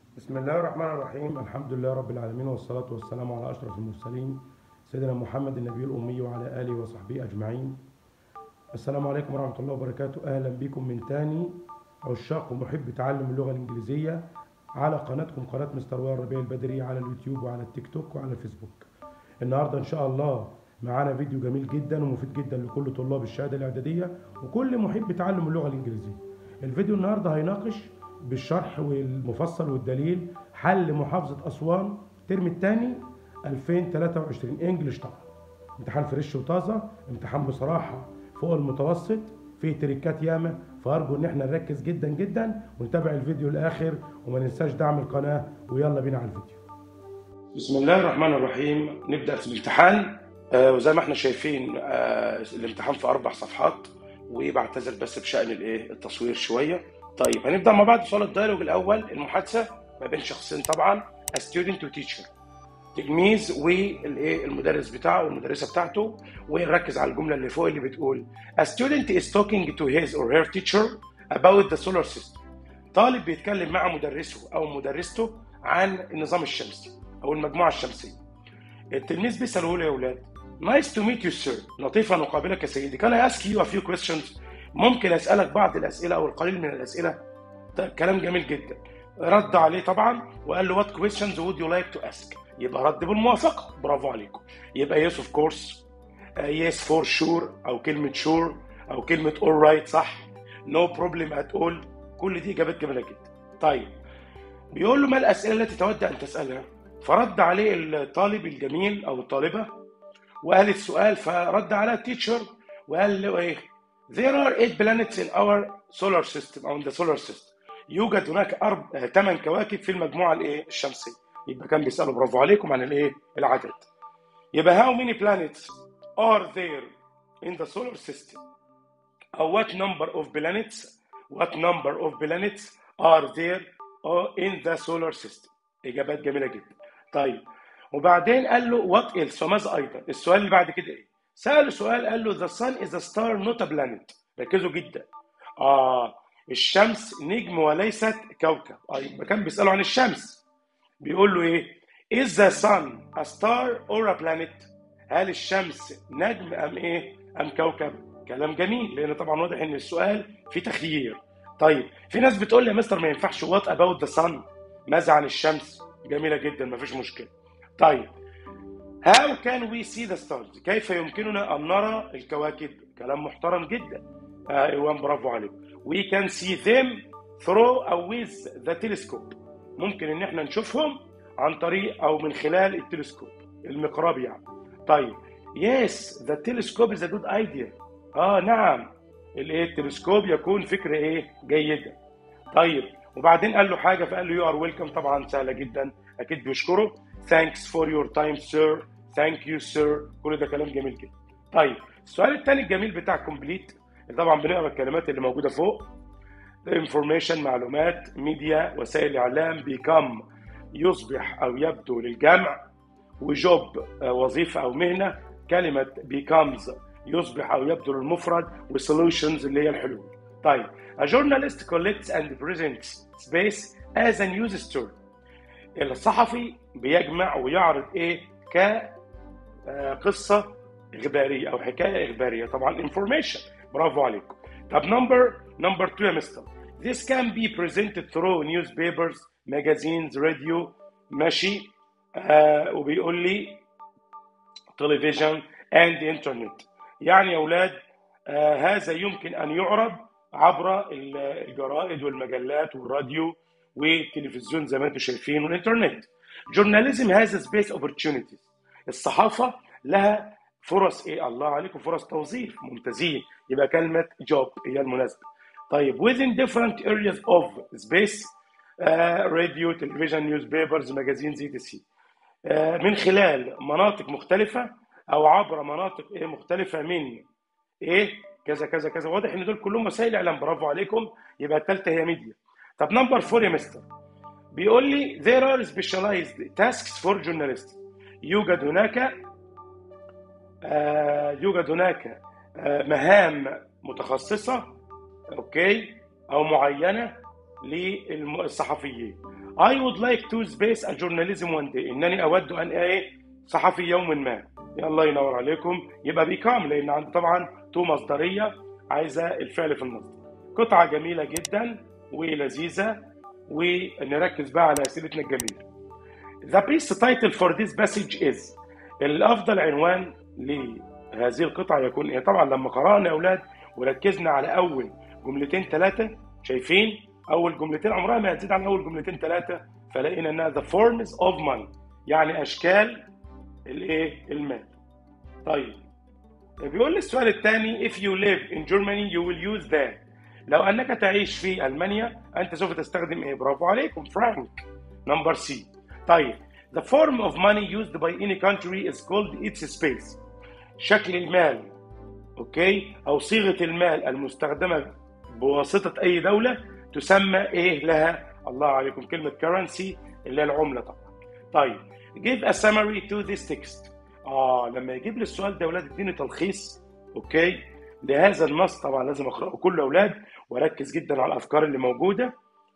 بسم الله الرحمن الرحيم الحمد لله رب العالمين والصلاة والسلام على أشرف المرسلين سيدنا محمد النبي الأمي وعلى آله وصحبه أجمعين السلام عليكم ورحمة الله وبركاته أهلا بكم من تاني عشاق ومحب تعلم اللغة الإنجليزية على قناتكم قناة مستر وائل ربيع البدري على اليوتيوب وعلى التيك توك وعلى الفيسبوك النهاردة إن شاء الله معانا فيديو جميل جدا ومفيد جدا لكل طلاب الشهادة الإعدادية وكل محب تعلم اللغة الإنجليزية الفيديو النهاردة هيناقش بالشرح والمفصل والدليل حل محافظة أسوان الترم الثاني 2023 انجلش طبعا امتحان فريش وطازة امتحان بصراحة فوق المتوسط فيه تريكات ياما فأرجو إن احنا نركز جدا جدا ونتابع الفيديو الآخر وما ننساش دعم القناة ويلا بينا على الفيديو بسم الله الرحمن الرحيم نبدأ في الامتحان آه وزي ما احنا شايفين آه الامتحان في أربع صفحات وبعتذر بس بشأن الايه التصوير شوية طيب هنبدا مع بعض سؤال الديالوج الاول المحادثه ما بين شخصين طبعا a student و teacher تلميذ والايه المدرس بتاعه والمدرسه بتاعته ونركز على الجمله اللي فوق اللي بتقول a student is talking to his or her teacher about the solar system طالب بيتكلم مع مدرسه او مدرسته عن النظام الشمسي او المجموعه الشمسيه التلميذ بيساله له يا اولاد nice to meet you sir لطيف ان اقابلك يا سيدي can I ask you a few questions ممكن اسالك بعض الاسئله او القليل من الاسئله ده كلام جميل جدا رد عليه طبعا وقال له what questions would you like to ask يبقى رد بالموافقه برافو عليكم يبقى yes of course uh, yes for sure او كلمه sure او كلمه all right صح no problem at all كل دي اجابات جميله جدا طيب بيقول له ما الاسئله التي تود ان تسالها فرد عليه الطالب الجميل او الطالبه وقال السؤال فرد على التيتشر وقال له ايه There are eight planets in our solar system أو in the solar system. يوجد هناك أرب ثمان كواكب في المجموعة الإيه الشمسية. يبقى كان بيسألوا برافو عليكم عن الإيه العدد. يبقى how many planets are there in the solar system؟ أو what number of planets what number of planets are there in the solar system؟ إجابات جميلة جدا. طيب وبعدين قال له what else؟ وماذا أيضا؟ السؤال اللي بعد كده إيه؟ سأله سؤال قال له the sun is a star not a planet ركزوا جدا آه الشمس نجم وليست كوكب آه يبقى كان بيسأله عن الشمس بيقول له إيه is the sun a star or a planet هل الشمس نجم أم إيه أم كوكب كلام جميل لأن طبعا واضح إن السؤال فيه تخيير طيب في ناس بتقول لي يا مستر ما ينفعش what about the sun ماذا عن الشمس جميلة جدا مفيش مشكلة طيب How can we see the stars؟ كيف يمكننا أن نرى الكواكب؟ كلام محترم جدا. آه إيوان برافو عليك. We can see them through أو with the telescope. ممكن إن إحنا نشوفهم عن طريق أو من خلال التلسكوب المقراب يعني. طيب yes the telescope is a good idea. آه نعم الإيه التلسكوب يكون فكرة إيه جيدة. طيب وبعدين قال له حاجة فقال له you are welcome طبعا سهلة جدا أكيد بيشكره. Thanks for your time sir. Thank you sir. كل ده كلام جميل جدا. طيب السؤال الثاني الجميل بتاع كومبليت طبعا بنقرا الكلمات اللي موجوده فوق information معلومات ميديا وسائل الاعلام become يصبح او يبدو للجمع وجوب وظيفه او مهنه كلمه becomes يصبح او يبدو للمفرد وسولوشنز اللي هي الحلول. طيب a journalist collects and presents space as a news story. الصحفي بيجمع ويعرض ايه كقصه اخباريه او حكايه اخباريه طبعا انفورميشن برافو عليكم طب نمبر نمبر 2 يا مستر this can be presented through newspapers magazines radio ماشي آه وبيقول لي television and internet يعني يا اولاد آه هذا يمكن ان يعرض عبر الجرائد والمجلات والراديو والتلفزيون زي ما انتم شايفين والانترنت journalism has a space opportunities الصحافه لها فرص ايه الله عليكم فرص توظيف ممتازين يبقى كلمه job هي المناسبه طيب within different areas of space راديو تلفزيون نيوز بيبرز ماجازين زي تي سي من خلال مناطق مختلفه او عبر مناطق ايه مختلفه من ايه كذا كذا كذا واضح ان دول كلهم وسائل اعلام برافو عليكم يبقى الثالثه هي ميديا طب نمبر فور يا مستر بيقول لي there are specialized tasks for journalists يوجد هناك آه يوجد هناك آه مهام متخصصة اوكي او معينة للصحفيين I would like to space a journalism one day انني اود ان ايه صحفي يوم ما يا الله ينور عليكم يبقى بيكام لان عندي طبعا تو مصدريه عايزه الفعل في المصدر قطعه جميله جدا ولذيذه ونركز بقى على اسئلتنا الجميله The best title for this passage is الافضل عنوان لهذه القطعه يكون ايه طبعا لما قرانا يا اولاد وركزنا على اول جملتين ثلاثه شايفين اول جملتين عمرها ما هتزيد عن اول جملتين ثلاثه فلقينا انها the forms of money يعني اشكال الايه المال طيب بيقول لي السؤال الثاني if you live in Germany you will use that لو انك تعيش في المانيا انت سوف تستخدم ايه برافو عليكم فرانك نمبر سي طيب the form of money used by any country is called its space شكل المال اوكي او صيغه المال المستخدمه بواسطه اي دوله تسمى ايه لها الله عليكم كلمه currency اللي هي العمله طبعا طيب give a summary to this text اه لما يجيب لي السؤال ده يا اولاد اديني تلخيص اوكي لهذا النص طبعا لازم اقراه كله اولاد واركز جدا على الافكار اللي موجوده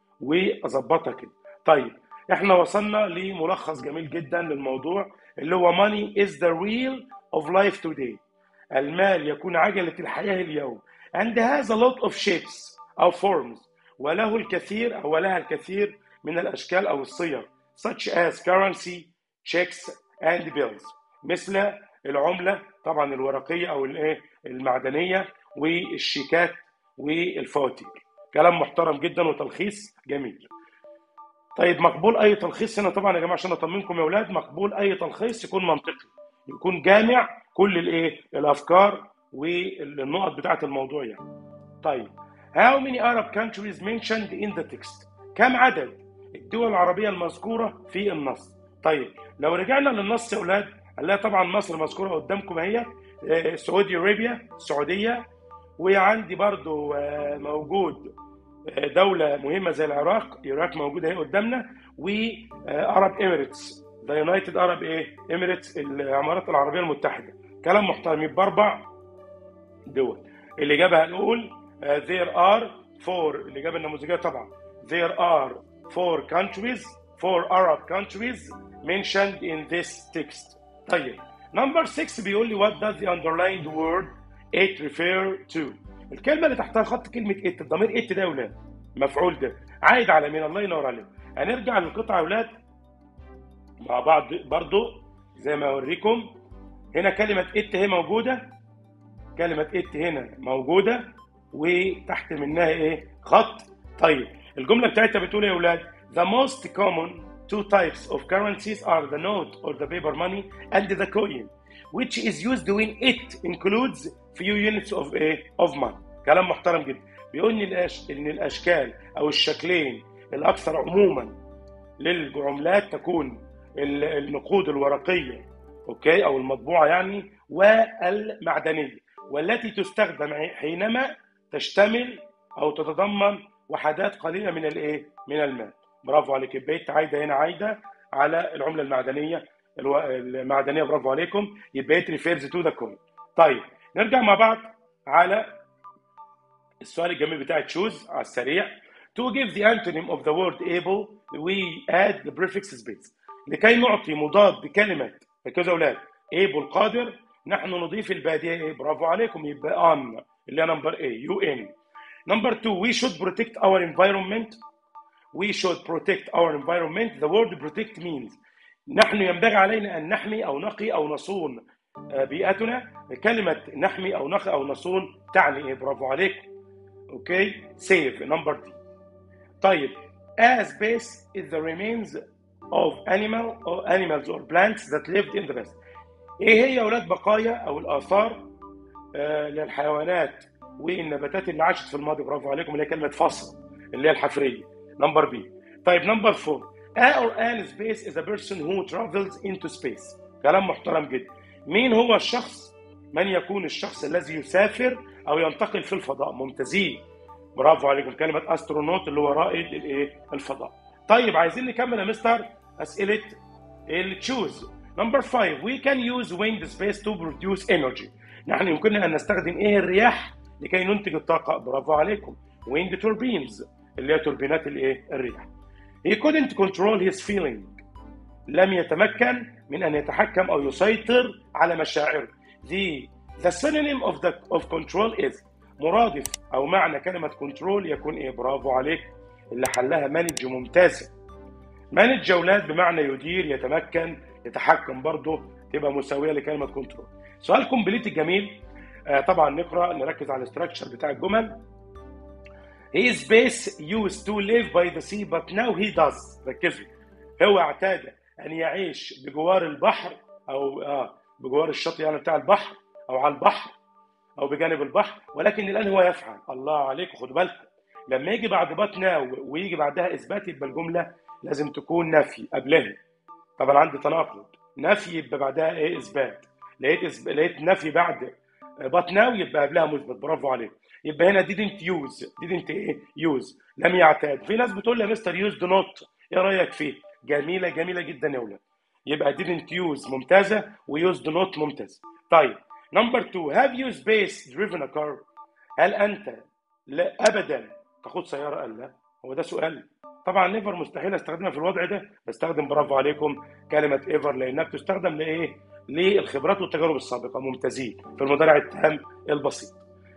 واظبطها كده طيب احنا وصلنا لملخص جميل جدا للموضوع اللي هو money is the real of life today المال يكون عجلة الحياة اليوم and has a lot of shapes أو forms وله الكثير أو لها الكثير من الأشكال أو الصيغ such as currency, checks and bills مثل العملة طبعا الورقية أو الإيه المعدنية والشيكات والفواتير كلام محترم جدا وتلخيص جميل طيب مقبول اي تلخيص هنا طبعا يا جماعه عشان اطمنكم يا اولاد مقبول اي تلخيص يكون منطقي يكون جامع كل الايه الافكار والنقط بتاعه الموضوع يعني طيب how many Arab countries mentioned in the text كم عدد الدول العربيه المذكوره في النص طيب لو رجعنا للنص يا اولاد هنلاقي طبعا مصر مذكوره قدامكم اهي سعودي ارابيا السعوديه وعندي برضو موجود دولة مهمة زي العراق، العراق موجودة اهي قدامنا وعرب اميريتس ذا يونايتد عرب ايه؟ اميريتس الامارات العربية المتحدة. كلام محترم يبقى أربع دول. الإجابة هنقول there are four الإجابة النموذجية طبعا there are four countries four Arab countries mentioned in this text. طيب نمبر 6 بيقول لي what does the underlined word it refer to الكلمه اللي تحتها خط كلمه ات الضمير ات ده يا اولاد مفعول ده عايد على مين الله ينور عليك هنرجع للقطعه يا اولاد مع بعض برضو زي ما اوريكم هنا كلمه ات هي موجوده كلمه ات هنا موجوده وتحت منها ايه خط طيب الجمله بتاعتها بتقول يا اولاد the most common two types of currencies are the note or the paper money and the coin which is used when it includes few units of a of money كلام محترم جدا بيقول ان الأش... ان الاشكال او الشكلين الاكثر عموما للعملات تكون النقود الورقيه اوكي او المطبوعه يعني والمعدنيه والتي تستخدم حينما تشتمل او تتضمن وحدات قليله من الايه من المال برافو عليك البيت عايده هنا عايده على العمله المعدنيه الو... المعدنيه برافو عليكم يبقى it refers to the coin طيب نرجع مع بعض على السؤال الجميل بتاع تشوز على السريع to give the antonym of the word able we add the prefix space لكي نعطي مضاد بكلمة ركزوا يا أولاد able قادر نحن نضيف البادية إيه برافو عليكم يبقى on اللي هي نمبر A UN number two we should protect our environment we should protect our environment the word protect means نحن ينبغي علينا أن نحمي أو نقي أو نصون بيئتنا كلمة نحمي أو نقي أو نصون تعني إيه برافو عليكم أوكي save number D طيب as base is the remains of animal or animals or plants that lived in the past ايه هي يا اولاد بقايا او الاثار آه للحيوانات والنباتات اللي عاشت في الماضي برافو عليكم اللي هي كلمه فصل اللي هي الحفريه نمبر بي طيب نمبر 4 A or an space is a person who travels into space كلام محترم جدا مين هو الشخص من يكون الشخص الذي يسافر او ينتقل في الفضاء ممتازين برافو عليكم كلمه استرونوت اللي هو رائد الايه الفضاء طيب عايزين نكمل يا مستر اسئله التشوز نمبر 5 we can use wind space to produce energy نحن يمكننا ان نستخدم ايه الرياح لكي ننتج الطاقه برافو عليكم wind turbines اللي هي توربينات الايه الريح he couldn't control his feeling لم يتمكن من ان يتحكم او يسيطر على مشاعره the the synonym of the of control is مرادف او معنى كلمه كنترول يكون ايه برافو عليك اللي حلها مانج ممتازه مانج يا اولاد بمعنى يدير يتمكن يتحكم برضه تبقى مساويه لكلمه كنترول سؤال كومبليت جميل آه طبعا نقرا نركز على الاستراكشر بتاع الجمل His base used to live by the sea but now he does ركزوا هو اعتاد ان يعيش بجوار البحر او اه بجوار الشاطئ يعني بتاع البحر او على البحر او بجانب البحر ولكن الان هو يفعل الله عليكم خدوا بالكم لما يجي بعد بات ناو ويجي بعدها اثبات يبقى الجمله لازم تكون نفي قبلها طبعا عندي تناقض نفي يبقى بعدها ايه اثبات لقيت إثب... لقيت نفي بعد بات ناو يبقى قبلها مثبت برافو عليك يبقى هنا didn't use didn't ايه use لم يعتاد في ناس بتقول لي يا مستر يوز دو نوت ايه رايك فيه جميله جميله جدا يا ولاد يبقى didn't use ممتازه ويوز دو نوت ممتاز طيب نمبر 2 have you space driven a car هل انت لا ابدا تاخد سياره قال لا هو ده سؤال طبعا نيفر مستحيل استخدمها في الوضع ده بستخدم برافو عليكم كلمه ايفر لانها بتستخدم لايه للخبرات والتجارب السابقه ممتازين في المضارع التام البسيط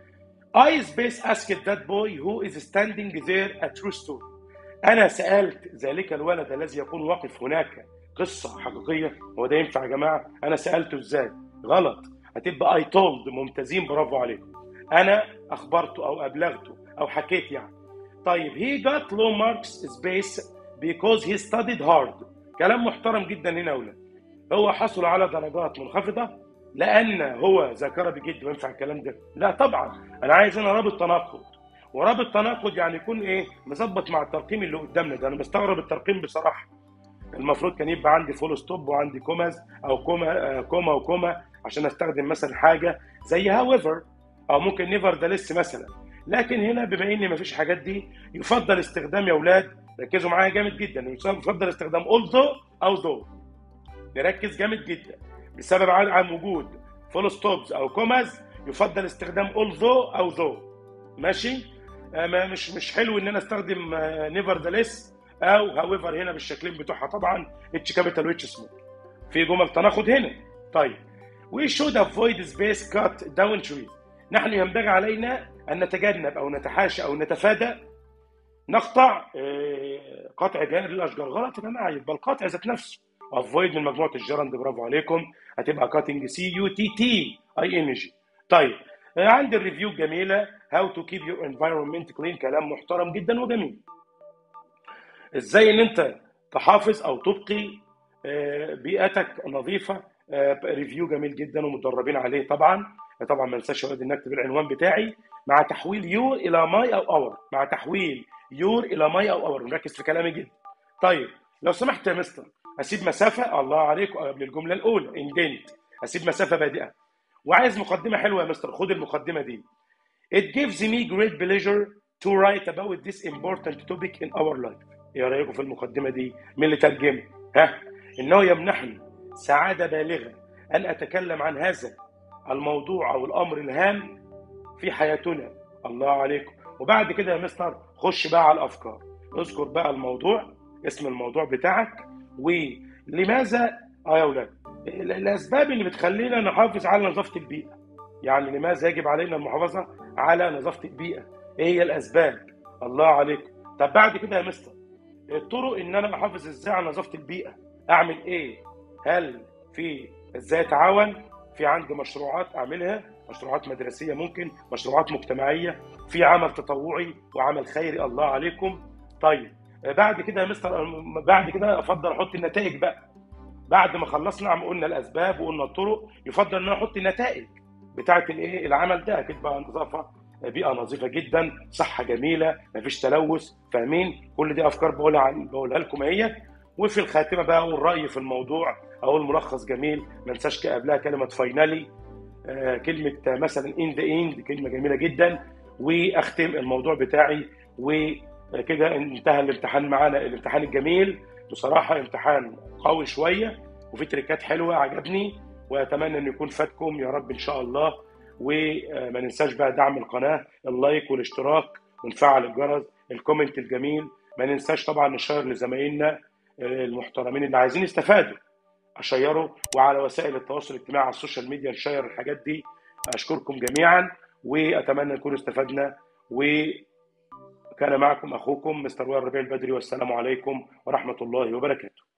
I space asked that boy who is standing there a true story انا سالت ذلك الولد الذي يكون واقف هناك قصه حقيقيه هو ده ينفع يا جماعه انا سالته ازاي غلط هتبقى I told ممتازين برافو عليكم انا اخبرته او ابلغته او حكيت يعني طيب he got low marks space because he studied hard كلام محترم جدا هنا يا اولاد هو حصل على درجات منخفضه لان هو ذاكره بجد وينفع الكلام ده لا طبعا انا عايز انا رابط تناقض ورابط تناقض يعني يكون ايه مظبط مع الترقيم اللي قدامنا ده انا مستغرب الترقيم بصراحه المفروض كان يبقى عندي فول ستوب وعندي كوماز او كوما آه كوما وكوما عشان استخدم مثلا حاجه زي هاويفر او ممكن نيفر ده لسه مثلا لكن هنا بما ان مفيش حاجات دي يفضل استخدام يا اولاد ركزوا معايا جامد جدا يفضل استخدام although او though نركز جامد جدا بسبب عدم وجود فول ستوبز او كوماز يفضل استخدام although او though ماشي آه مش مش حلو ان انا استخدم نيفر ذا ليس او هاويفر هنا بالشكلين بتوعها طبعا اتش كابيتال واتش سمول في جمل تناقض هنا طيب we should avoid space cut down trees نحن ينبغي علينا ان نتجنب او نتحاشى او نتفادى نقطع قطع جانب الاشجار غلط يا جماعه يبقى القطع ذات نفسه افويد من مجموعه الجرند برافو عليكم هتبقى كاتنج سي يو تي تي اي ان جي طيب عندي الريفيو الجميله هاو تو كيب يور انفايرمنت كلين كلام محترم جدا وجميل ازاي ان انت تحافظ او تبقي بيئتك نظيفه ريفيو جميل جدا ومتدربين عليه طبعا طبعا ما انساش ان اكتب العنوان بتاعي مع تحويل يور الى ماي او اور مع تحويل يور الى ماي او اور نركز في كلامي جدا طيب لو سمحت يا مستر اسيب مسافه الله عليك قبل الجمله الاولى اندنت اسيب مسافه بادئه وعايز مقدمه حلوه يا مستر خد المقدمه دي It gives me great pleasure to write about this important topic in our life. ايه رايكم في المقدمه دي؟ مين اللي ترجم؟ ها؟ انه يمنحني سعاده بالغه ان اتكلم عن هذا الموضوع او الامر الهام في حياتنا. الله عليكم. وبعد كده يا مستر خش بقى على الافكار. اذكر بقى الموضوع اسم الموضوع بتاعك ولماذا اه يا اولاد الاسباب اللي بتخلينا نحافظ على نظافه البيئه. يعني لماذا يجب علينا المحافظه على نظافه البيئه؟ ايه هي الاسباب؟ الله عليكم. طب بعد كده يا مستر الطرق ان انا احافظ ازاي على نظافه البيئه؟ اعمل ايه؟ هل في ازاي اتعاون؟ في عندي مشروعات اعملها مشروعات مدرسيه ممكن مشروعات مجتمعيه في عمل تطوعي وعمل خيري الله عليكم طيب بعد كده يا مستر بعد كده افضل احط النتائج بقى بعد ما خلصنا عم قلنا الاسباب وقلنا الطرق يفضل ان انا احط النتائج بتاعه الايه العمل ده اكيد بقى نظافه بيئه نظيفه جدا صحه جميله مفيش تلوث فاهمين كل دي افكار بقولها بقولها لكم اهي وفي الخاتمه بقى اقول رايي في الموضوع اقول ملخص جميل ما انساش قبلها كلمه فاينالي آه كلمه مثلا ان ذا اند كلمه جميله جدا واختم الموضوع بتاعي وكده انتهى الامتحان معانا الامتحان الجميل بصراحه امتحان قوي شويه وفي تريكات حلوه عجبني واتمنى انه يكون فاتكم يا رب ان شاء الله وما ننساش بقى دعم القناه اللايك والاشتراك ونفعل الجرس الكومنت الجميل ما ننساش طبعا نشير لزمايلنا المحترمين اللي عايزين يستفادوا اشيروا وعلى وسائل التواصل الاجتماعي على السوشيال ميديا نشير الحاجات دي اشكركم جميعا واتمنى نكون استفدنا وكان معكم اخوكم مستر وائل ربيع البدري والسلام عليكم ورحمه الله وبركاته